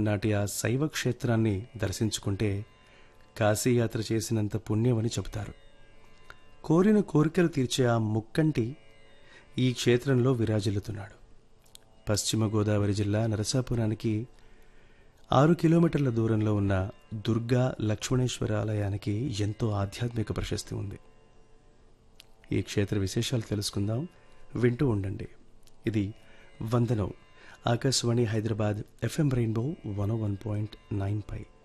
నాటి ఆ శైవ క్షేత్రాన్ని దర్శించుకుంటే కాశీయాత్ర చేసినంత పుణ్యమని చెబుతారు కోరిన కోరికలు తీర్చే ఆ ముక్కంటి ఈ క్షేత్రంలో విరాజిల్లుతున్నాడు పశ్చిమ గోదావరి జిల్లా నరసాపురానికి ఆరు కిలోమీటర్ల దూరంలో ఉన్న దుర్గా లక్ష్మణేశ్వర ఆలయానికి ఎంతో ఆధ్యాత్మిక ప్రశస్తి ఉంది ఈ క్షేత్ర విశేషాలు తెలుసుకుందాం వింటూ ఉండండి ఇది వందనం Akashvani Hyderabad FM rainbow one one point nine పై